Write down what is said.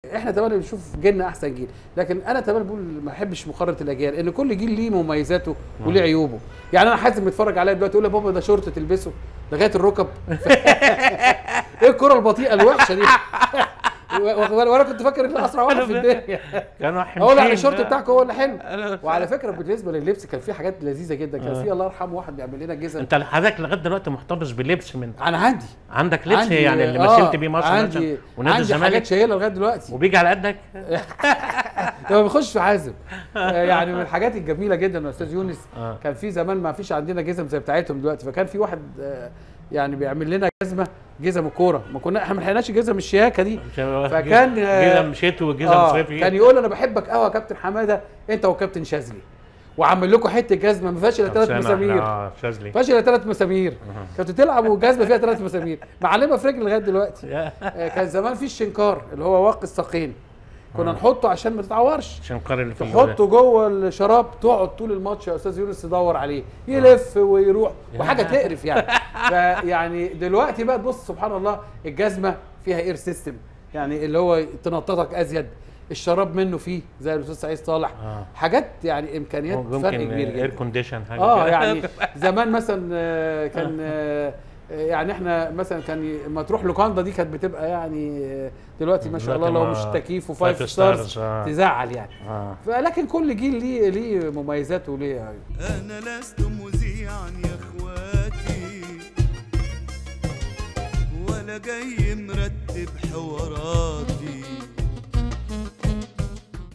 احنا تمام بنشوف جيلنا احسن جيل لكن انا تمام بقول ما احبش مقارنه الاجيال ان كل جيل ليه مميزاته وليه عيوبه يعني انا حازم بيتفرج عليا دلوقتي يقول لي بابا ده شورت تلبسه لغايه الركب ايه الكره البطيئه الوحشه دي واخد بالك؟ وانا كنت فاكر ان اسرع واحد في الدنيا كانوا هو لا حمشين. الشورت بتاعك هو اللي حلو أنا- وعلى فكره بالنسبه لللبس كان في حاجات لذيذه جدا كان في الله يرحمه واحد بيعمل لنا جزم انت حضرتك لغايه دلوقتي محتفظ بلبس من انا عندي عندك لبس عندي يعني اللي آه، مثلت بيه مصر عندي مثلا ونادي عندي حاجات الزمالك شايلها لغايه دلوقتي وبيجي على قدك لما بيخش في حازم آه، يعني من الحاجات الجميله جدا يا استاذ يونس آه. كان في زمان ما فيش عندنا جزم زي بتاعتهم دلوقتي فكان في واحد آه، يعني بيعمل لنا جزمه جزم الكوره ما كنا احنا ما لحقناش جزم الشياكه دي فكان، آه، جزم شتوي وجزم آه صيفي كان يقول انا بحبك قوي يا كابتن حماده انت وكابتن شاذلي وعمل لكم حته جزمه ما فيهاش الا طب ثلاث سنة مسامير إحنا- اه شاذلي ما فيهاش الا ثلاث مسامير كنت تلعب وجزمه فيها ثلاث مسامير معلمه في رجلي لغايه دلوقتي آه، كان زمان في الشنكار اللي هو واقي الساقين كنا نحطه عشان ما تتعورش شنقار اللي في تحطه جوه الشراب تقعد طول الماتش يا استاذ يونس تدور عليه يلف ويروح وحاجه تقرف يعني فيعني دلوقتي بقى تبص سبحان الله الجزمه فيها اير سيستم يعني اللي هو تنططك ازيد الشراب منه فيه زي الاستاذ سعيد صالح آه. حاجات يعني امكانيات فرق ممكن كبير اير جدا كونديشن حاجه اه كده. يعني زمان مثلا آه، كان آه، يعني احنا مثلا كان ي- لما تروح لوكاندا دي كانت بتبقى يعني آه، دلوقتي ما شاء الله دلوقتي لو ما- مش تكييف five وفايف ستارز stars، آه. تزعل يعني اه فلكن كل جيل ليه ليه مميزاته وليه عيوب أنا لست مذيعا يا إخواتي ولا جاي مرتب حواراتي